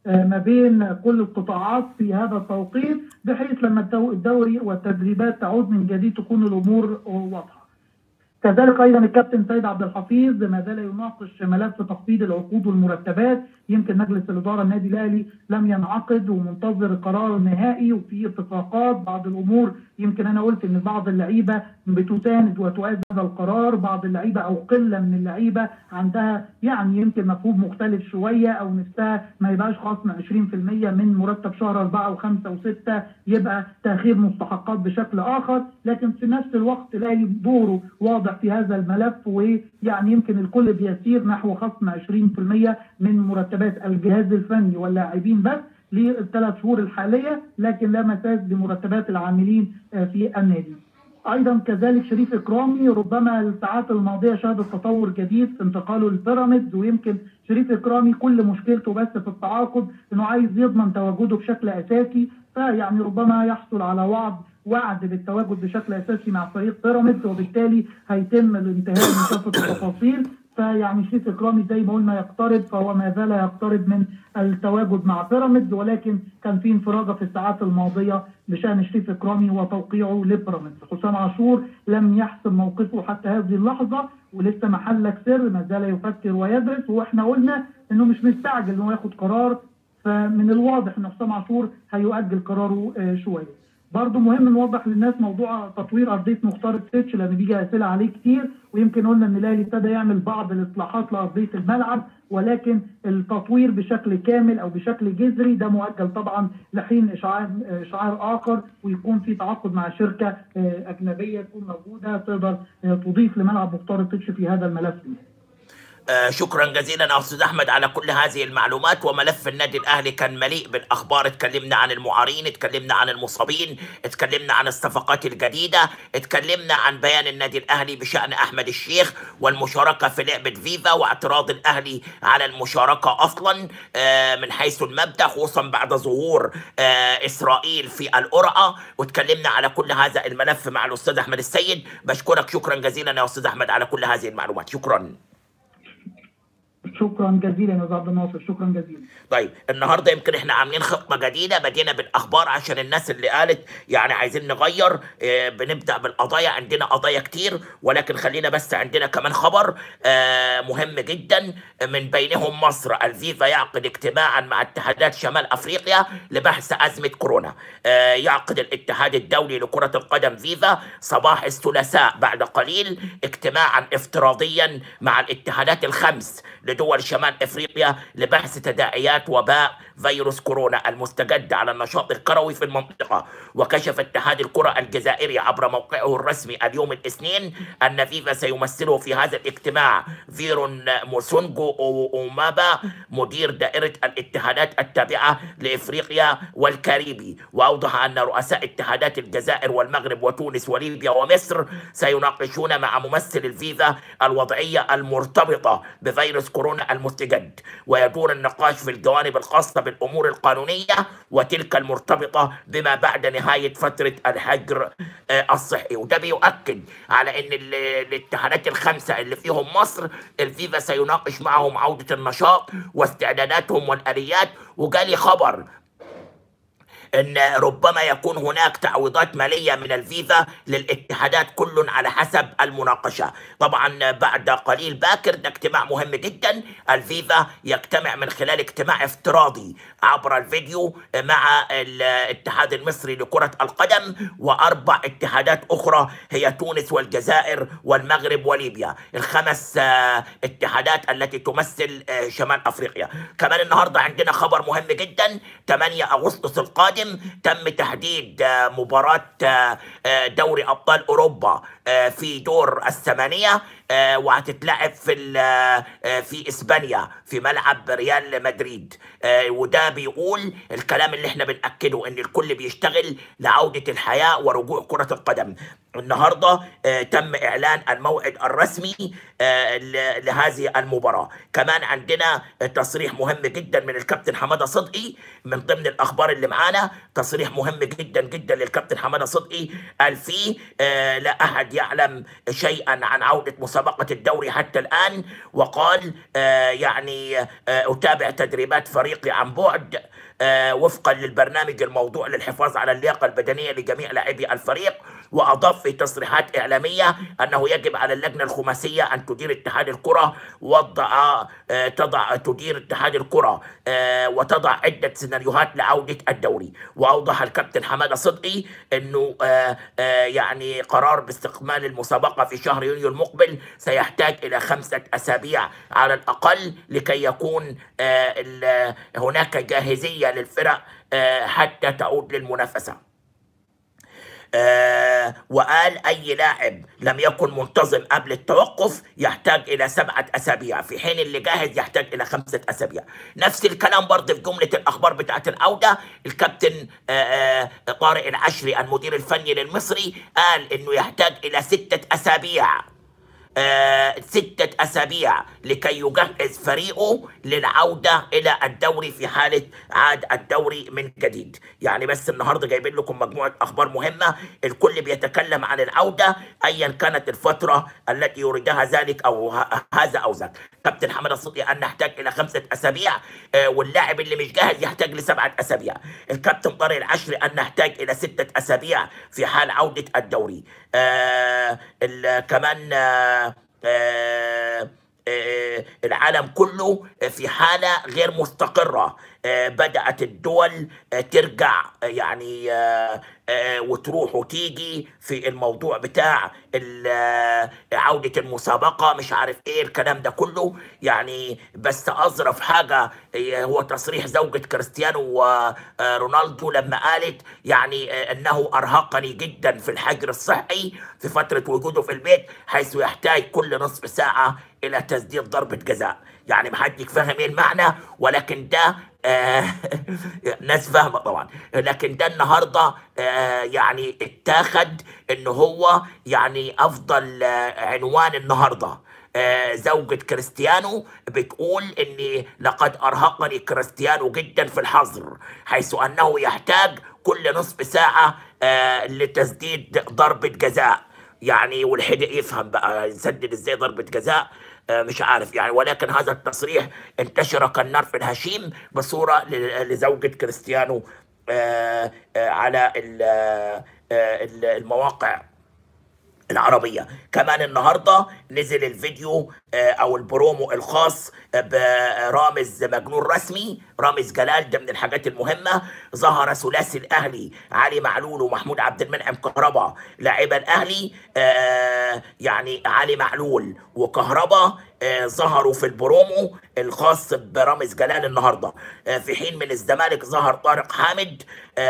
ما بين كل القطاعات في هذا التوقيت بحيث لما الدوري والتدريبات تعود من جديد تكون الامور واضحه. كذلك ايضا الكابتن سيد عبد الحفيظ ما زال يناقش ملف تخفيض العقود والمرتبات يمكن مجلس الاداره النادي الاهلي لم ينعقد ومنتظر قرار نهائي وفي اتفاقات بعض الامور يمكن انا قلت ان بعض اللعيبه بتساند وتؤيد هذا القرار بعض اللعيبه او قله من اللعيبه عندها يعني يمكن مفهوم مختلف شويه او نفسها ما يبقاش خصم 20% من مرتب شهر اربعه وخمسه وسته يبقى تاخير مستحقات بشكل اخر لكن في نفس الوقت الاهلي دوره واضح في هذا الملف ويعني يمكن الكل بيسير نحو خصم 20% من مرتبات الجهاز الفني واللاعبين بس للثلاث شهور الحاليه لكن لا مساس بمرتبات العاملين في النادي. ايضا كذلك شريف اكرامي ربما الساعات الماضيه شهدت تطور جديد في انتقاله للبيراميدز ويمكن شريف اكرامي كل مشكلته بس في التعاقد انه عايز يضمن تواجده بشكل اساسي فيعني ربما يحصل على وعد وعد بالتواجد بشكل اساسي مع فريق بيراميدز وبالتالي هيتم الانتهاء من كافه التفاصيل فيعني شريف اكرامي زي ما قلنا يقترب فهو ما زال يقترب من التواجد مع بيراميدز ولكن كان في انفراجه في الساعات الماضيه بشان شريف اكرامي وتوقيعه لبيراميدز حسام عاشور لم يحسم موقفه حتى هذه اللحظه ولسه محلك سر ما زال يفكر ويدرس واحنا قلنا انه مش مستعجل انه ياخد قرار فمن الواضح ان حسام عاشور هيؤجل قراره شويه برضه مهم نوضح للناس موضوع تطوير ارضيه مختار التتش لان بيجي اسئله عليه كتير ويمكن قلنا ان الاهلي ابتدى يعمل بعض الاصلاحات لارضيه الملعب ولكن التطوير بشكل كامل او بشكل جذري ده مؤجل طبعا لحين اشعار اشعار اخر ويكون في تعاقد مع شركه اجنبيه تكون موجوده تقدر تضيف لملعب مختار التتش في هذا الملف. آه شكرا جزيلا استاذ احمد على كل هذه المعلومات وملف النادي الاهلي كان مليء بالاخبار اتكلمنا عن المعارين اتكلمنا عن المصابين اتكلمنا عن الصفقات الجديده اتكلمنا عن بيان النادي الاهلي بشان احمد الشيخ والمشاركه في لعبه فيفا واعتراض الاهلي على المشاركه اصلا آه من حيث المبدا خصوصا بعد ظهور آه اسرائيل في القرعه واتكلمنا على كل هذا الملف مع الاستاذ احمد السيد بشكرك شكرا جزيلا يا استاذ احمد على كل هذه المعلومات شكرا شكرا جزيلا يا عبد الناصر شكرا جزيلا طيب النهارده يمكن احنا عاملين خطه جديده بدينا بالاخبار عشان الناس اللي قالت يعني عايزين نغير اه بنبدا بالقضايا عندنا قضايا كتير ولكن خلينا بس عندنا كمان خبر اه مهم جدا من بينهم مصر الفيفا يعقد اجتماعا مع اتحادات شمال افريقيا لبحث ازمه كورونا اه يعقد الاتحاد الدولي لكره القدم فيفا صباح الثلاثاء بعد قليل اجتماعا افتراضيا مع الاتحادات الخمس لدول شمال افريقيا لبحث تداعيات وباء فيروس كورونا المستجد على النشاط الكروي في المنطقه وكشف اتحاد الكره الجزائري عبر موقعه الرسمي اليوم الاثنين ان فيفا سيمثله في هذا الاجتماع فيرون موسونجو اومابا مدير دائره الاتحادات التابعه لافريقيا والكاريبي واوضح ان رؤساء اتحادات الجزائر والمغرب وتونس وليبيا ومصر سيناقشون مع ممثل الفيفا الوضعيه المرتبطه بفيروس كورونا المستجد ويدور النقاش في الجوانب الخاصة بالأمور القانونية وتلك المرتبطة بما بعد نهاية فترة الحجر الصحي وده بيؤكد على أن الاتحادات الخمسة اللي فيهم مصر الفيفا سيناقش معهم عودة النشاط واستعداداتهم والآليات وجالي خبر ان ربما يكون هناك تعويضات ماليه من الفيفا للاتحادات كل على حسب المناقشه طبعا بعد قليل باكر ده اجتماع مهم جدا الفيفا يجتمع من خلال اجتماع افتراضي عبر الفيديو مع الاتحاد المصري لكره القدم واربع اتحادات اخرى هي تونس والجزائر والمغرب وليبيا الخمس اتحادات التي تمثل شمال افريقيا كمان النهارده عندنا خبر مهم جدا 8 اغسطس القادم القادم تم تحديد مباراة دوري أبطال أوروبا في دور الثمانية وهتتلعب في في اسبانيا في ملعب ريال مدريد وده بيقول الكلام اللي احنا بنأكده ان الكل بيشتغل لعودة الحياة ورجوع كرة القدم النهارده تم اعلان الموعد الرسمي لهذه المباراه كمان عندنا تصريح مهم جدا من الكابتن حماده صدقي من ضمن الاخبار اللي معانا تصريح مهم جدا جدا للكابتن حماده صدقي قال فيه لا احد يعلم شيئا عن عوده مسابقة مسابقة الدوري حتى الآن وقال آه، يعني آه، أتابع تدريبات فريقي عن بعد آه، وفقا للبرنامج الموضوع للحفاظ على اللياقة البدنية لجميع لاعبي الفريق وأضاف في تصريحات إعلامية أنه يجب على اللجنة الخماسية أن تدير اتحاد الكرة وضع آه، تضع تدير اتحاد الكرة آه، وتضع عدة سيناريوهات لعودة الدوري وأوضح الكابتن حمادة صدقي أنه آه، آه، يعني قرار باستكمال المسابقة في شهر يونيو المقبل سيحتاج إلى خمسة أسابيع على الأقل لكي يكون آه، ال- هناك جاهزية للفرق آه، حتى تعود للمنافسة آه وقال أي لاعب لم يكن منتظم قبل التوقف يحتاج إلى سبعة أسابيع في حين اللي جاهز يحتاج إلى خمسة أسابيع نفس الكلام برضه في جملة الأخبار بتاعت العودة الكابتن آه آه طارق العشري المدير الفني للمصري قال إنه يحتاج إلى ستة أسابيع آه، ستة أسابيع لكي يجهز فريقه للعودة إلى الدوري في حالة عاد الدوري من جديد يعني بس النهاردة جايبين لكم مجموعة أخبار مهمة الكل بيتكلم عن العودة أيا كانت الفترة التي يريدها ذلك أو ه- هذا أو ذاك كابتن حمد الصدقي أن نحتاج إلى خمسة أسابيع آه، واللاعب اللي مش جاهز يحتاج لسبعة أسابيع الكابتن طارق العشري أن نحتاج إلى ستة أسابيع في حال عودة الدوري آه ال- كمان آه آه آه، العالم كله في حالة غير مستقرة آه، بدأت الدول آه، ترجع آه، يعني آه، آه، وتروح وتيجي في الموضوع بتاع ال- آه، عودة المسابقة مش عارف ايه الكلام ده كله يعني بس أظرف حاجة آه، هو تصريح زوجة كريستيانو ورونالدو لما قالت يعني آه، أنه أرهقني جدا في الحجر الصحي في فترة وجوده في البيت حيث يحتاج كل نصف ساعة إلى تسديد ضربة جزاء يعني محدش فاهم ايه المعنى ولكن ده آه ناس فاهمة طبعا لكن ده النهاردة آه يعني اتاخد ان هو يعني افضل آه عنوان النهارده آه، زوجة كريستيانو بتقول اني لقد ارهقني كريستيانو جدا في الحظر حيث انه يحتاج كل نصف ساعة آه، لتسديد ضربة جزاء يعني والحدق يفهم بقى يسدد ازاي ضربة جزاء آه، مش عارف يعني ولكن هذا التصريح انتشر كالنار في الهشيم بصورة ل- لزوجة كريستيانو آه، آه، على ال- آه، ال- المواقع العربية كمان النهاردة نزل الفيديو آه، أو البرومو الخاص برامز مجنون رسمي رامز جلال ده من الحاجات المهمة ظهر ثلاثي الأهلي علي معلول ومحمود عبد المنعم كهربا لاعبا الأهلي آه، يعني علي معلول وكهربا آه، ظهروا في البرومو الخاص برامز جلال النهارده آه، في حين من الزمالك ظهر طارق حامد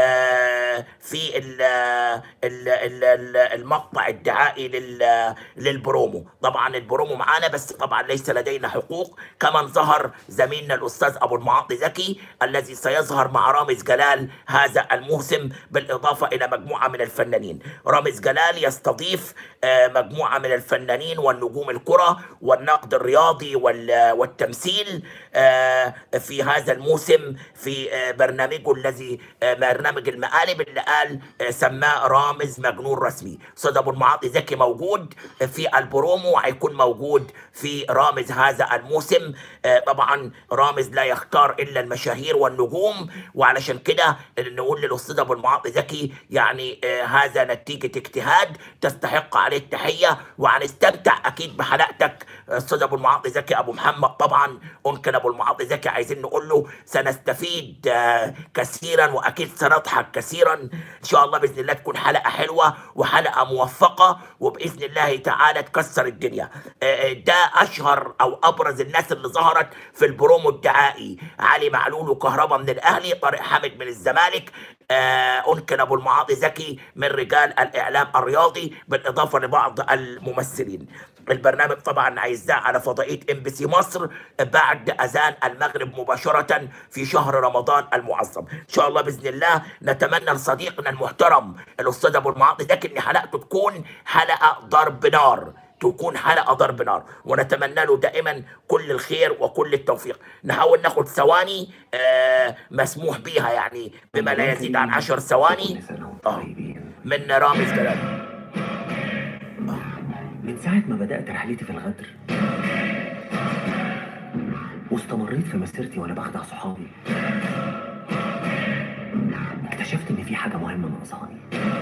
آه، في ال ال ال ال المقطع الدعائي لل للبرومو طبعا البرومو معانا بس طبعا ليس لدينا حقوق كمان ظهر زميلنا الاستاذ ابو المعاطي زكي الذي سيظهر مع رامز جلال هذا الموسم بالاضافه الى مجموعه من الفنانين رامز جلال يستضيف آه، مجموعه من الفنانين والنجوم الكره والنقد الرياضي وال- والتمثيل آه، في هذا الموسم في آه، برنامجه الذي آه، برنامج المقالب اللي قال آه، سماه رامز مجنون رسمي استاذ ابو المعاطي زكي موجود في البرومو وهيكون موجود في رامز هذا الموسم آه، طبعا رامز لا يختار الا المشاهير والنجوم وعلشان كده نقول للاستاذ ابو المعاطي زكي يعني آه، هذا نتيجه اجتهاد تستحق عليه التحيه وهنستمتع اكيد بحلقتك استاذ ابو المعاطي زكي ابو محمد طبعا ممكن ابو المعاطي زكي عايزين نقول له سنستفيد آه، كثيرا واكيد سنضحك كثيرا ان شاء الله باذن الله تكون حلقه حلوه وحلقه موفقه وباذن الله تعالى تكسر الدنيا آه، ده اشهر او ابرز الناس اللي ظهرت في البرومو الدعائي علي معلول وكهربا من الاهلي طارق حامد من الزمالك آه، أنكن أبو المعاطي زكي من رجال الإعلام الرياضي بالإضافة لبعض الممثلين البرنامج طبعا هيذاع على فضائية ام بي سي مصر بعد أذان المغرب مباشرة في شهر رمضان المعظم إن شاء الله بإذن الله نتمنى لصديقنا المحترم الأستاذ أبو المعاطي زكي إن حلقته تكون حلقة ضرب نار تكون حلقة ضرب نار ونتمنى له دائما كل الخير وكل التوفيق نحاول ناخد ثواني آه مسموح بيها يعني بما لا يزيد عن عشر ثواني آه من رامز جلال ساعة ما بدأت رحلتي في الغدر واستمريت في مسيرتي وأنا بخدع صحابي اكتشفت إن في حاجة مهمة ناقصاني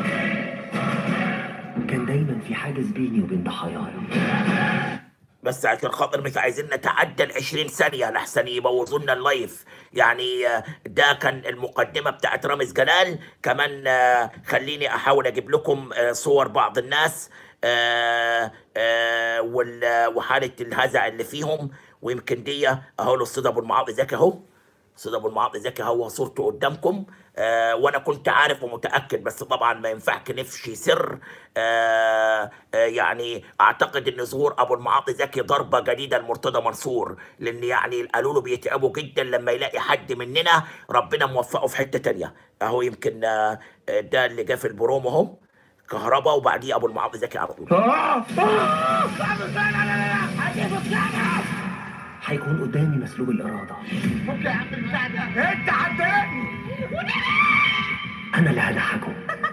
كان دايما في حاجز بيني وبين ضحاياي بس عشان خاطر مش عايزين نتعدى ال 20 ثانية لحسن يبوظوا لنا اللايف يعني آه، ده كان المقدمة بتاعت رامز جلال كمان آه، خليني أحاول أجيب لكم آه، صور بعض الناس آه، آه، وال- وحالة الهزع اللي فيهم ويمكن دي أهو الأستاذ أبو المعاطي زكي أهو استاذ ابو المعاطي زكي هو صورته قدامكم آه وانا كنت عارف ومتاكد بس طبعا ما ينفعش نفشي سر آه آه يعني اعتقد ان ظهور ابو المعاطي زكي ضربه جديده لمرتضى منصور لان يعني قالوا له بيتعبوا جدا لما يلاقي حد مننا ربنا موفقه في حته تانية اهو يمكن آه آه، ده اللي جه في البرومو اهو كهربا وبعديه ابو المعاطي زكي على طول هيكون قدامي مسلوب الإرادة فك يا عم البتاع ده انت عداني أنا اللي هضحكه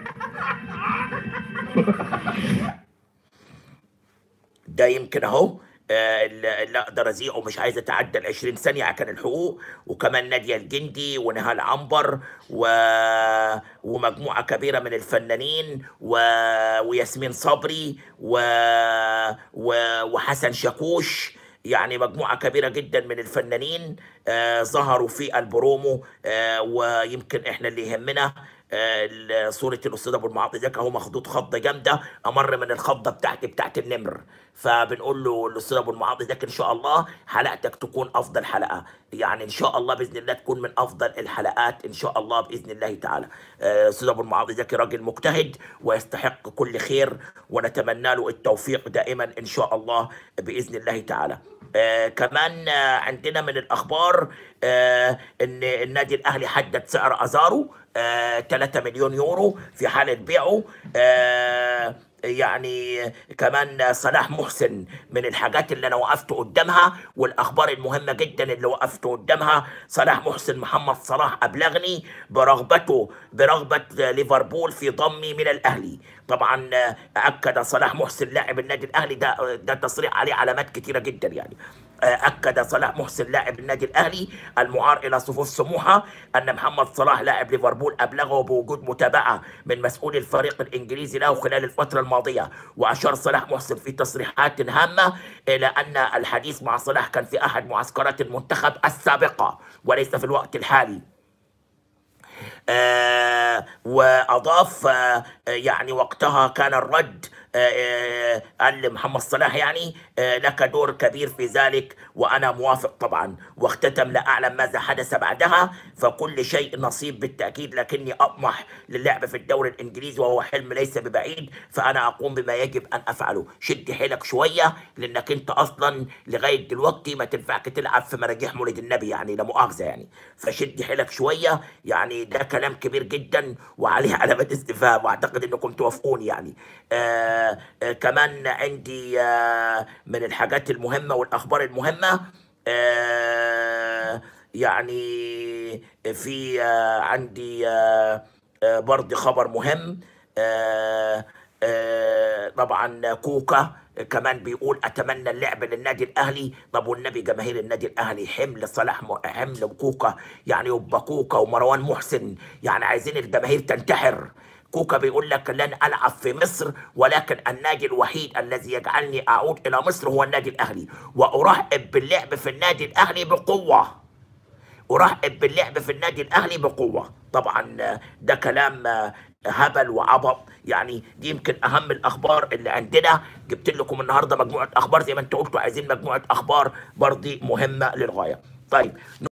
ده يمكن اهو آه، اللي اللي اقدر ازيعه مش عايز اتعدى ال 20 ثانيه عشان الحقوق وكمان ناديه الجندي ونهال عنبر و... ومجموعه كبيره من الفنانين و... وياسمين صبري و... و... وحسن شاكوش يعني مجموعة كبيرة جدا من الفنانين آه ظهروا في البرومو آه ويمكن احنا اللي يهمنا آه ال- صورة الأستاذ أبو المعاطي زكي أهو مخدود خضة جامدة أمر من الخضة بتاعتي بتاعت النمر فبنقول له الأستاذ أبو المعاطي زكي إن شاء الله حلقتك تكون أفضل حلقة يعني إن شاء الله بإذن الله تكون من أفضل الحلقات إن شاء الله بإذن الله تعالى آه، أستاذ أبو المعاطي زكي راجل مجتهد ويستحق كل خير ونتمنى له التوفيق دائما إن شاء الله بإذن الله تعالى آه كمان آه عندنا من الاخبار آه ان النادي الاهلي حدد سعر ازارو آه 3 مليون يورو في حاله بيعه آه يعني كمان صلاح محسن من الحاجات اللي انا وقفت قدامها والاخبار المهمه جدا اللي وقفت قدامها صلاح محسن محمد صلاح ابلغني برغبته برغبه ليفربول في ضمي من الاهلي طبعا اكد صلاح محسن لاعب النادي الاهلي ده ده تصريح عليه علامات كتيره جدا يعني اكد صلاح محسن لاعب النادي الاهلي المعار الى صفوف سموحه ان محمد صلاح لاعب ليفربول ابلغه بوجود متابعه من مسؤول الفريق الانجليزي له خلال الفتره الماضيه واشار صلاح محسن في تصريحات هامه الى ان الحديث مع صلاح كان في احد معسكرات المنتخب السابقه وليس في الوقت الحالي آه واضاف آه يعني وقتها كان الرد آه آه قال لمحمد صلاح يعني آه لك دور كبير في ذلك وانا موافق طبعا واختتم لا اعلم ماذا حدث بعدها فكل شيء نصيب بالتاكيد لكني اطمح للعب في الدوري الانجليزي وهو حلم ليس ببعيد فانا اقوم بما يجب ان افعله شد حيلك شويه لانك انت اصلا لغايه دلوقتي ما تنفعش تلعب في مراجيح مولد النبي يعني لا مؤاخذه يعني فشد حيلك شويه يعني ده كلام كبير جدا وعليه علامات استفهام واعتقد انكم توافقوني يعني آه آه كمان عندي آه من الحاجات المهمه والاخبار المهمه آه يعني في آه عندي آه آه برضه خبر مهم آه آه طبعا كوكا كمان بيقول اتمنى اللعب للنادي الاهلي طب والنبي جماهير النادي الاهلي حمل صلاح م- حمل كوكا يعني يبقى كوكا ومروان محسن يعني عايزين الجماهير تنتحر كوكا بيقول لك لن العب في مصر ولكن النادي الوحيد الذي يجعلني اعود الى مصر هو النادي الاهلي وارحب باللعب في النادي الاهلي بقوه ارحب باللعب في النادي الاهلي بقوه طبعا آه، ده كلام آه، هبل وعبط يعني دي يمكن اهم الاخبار اللي عندنا جبت لكم النهارده مجموعه اخبار زي ما انتوا قلتوا عايزين مجموعه اخبار برضه مهمه للغايه طيب